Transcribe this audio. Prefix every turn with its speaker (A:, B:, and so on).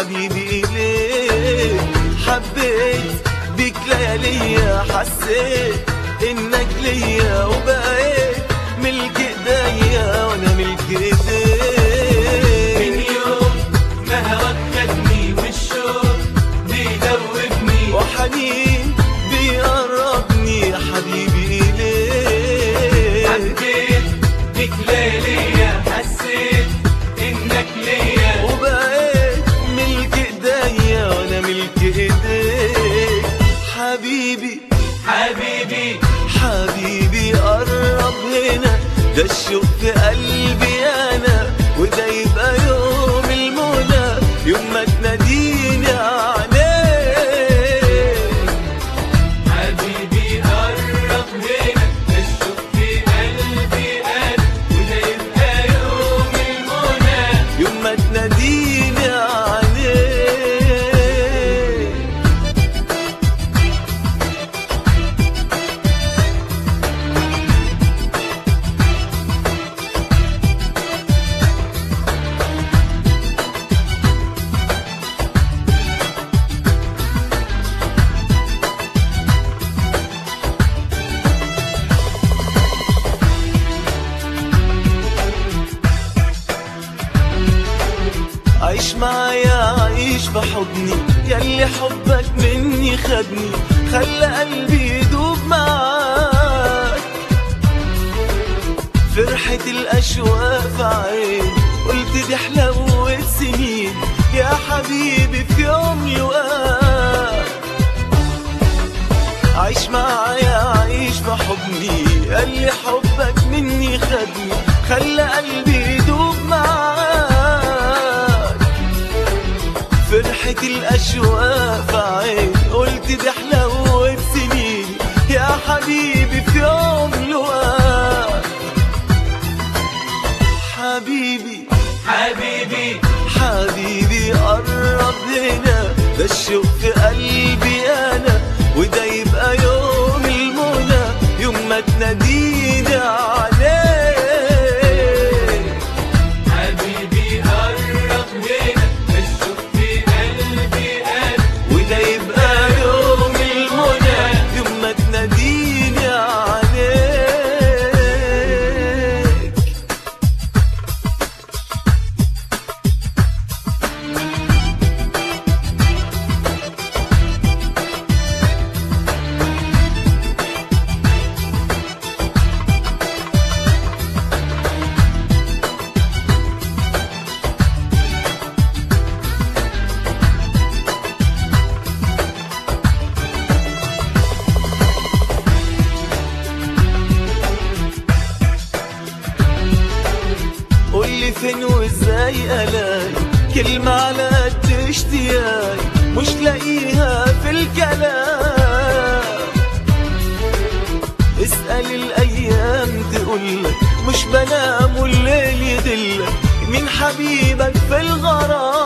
A: حبيبي إليك حبيت بيك لياليا حسيت إنك ليا وبقيت ملك إيديا وأنا ملك إيديك
B: من يوم ما هواك خدني والشوق بيدوبني
A: وحنين بيقربني يا حبيبي إليك
B: حبيت بيك ليليا حسيت انك ليا
A: وبقيت ملك ايديا وانا ملك ايديك حبيبي
B: حبيبي
A: حبيبي قرب هنا ده الشوق في قلبي انا وده يبقى يوم المنى يوم ما تناديني عليك
B: حبيبي قرب هنا الشوق في قلبي انا وده يبقى يوم المنى
A: يوم ما تناديني عليك عيش معايا عيش بحضني ياللي حبك مني خدني خلى قلبي يدوب معاك فرحة الأشواق في عين قلت دي حلاوة سنين يا حبيبي في يوم لقاك عيش معايا عيش بحضني قالي حبك مني خدني خلى قلبي يدوب معاك فرحة الأشواق في عين قلت دي حلاوة سنين يا حبيبي في يوم لقاك حبيبي
B: حبيبي
A: حبيبي قرب هنا ده الشوق في قلبي انا وده يبقى يوم المنى يوم ما تناديني عليك
B: حبيبي قرب هنا الشوق في قلبي انا
A: وده يبقى يوم المنى يوم ما تناديني عليك قولي فين وازاي الاقي كلمة على قد اشتياقي مش لاقيها في الكلام اسأل الايام تقولك مش بنام والليل يدلك مين حبيبك في الغرام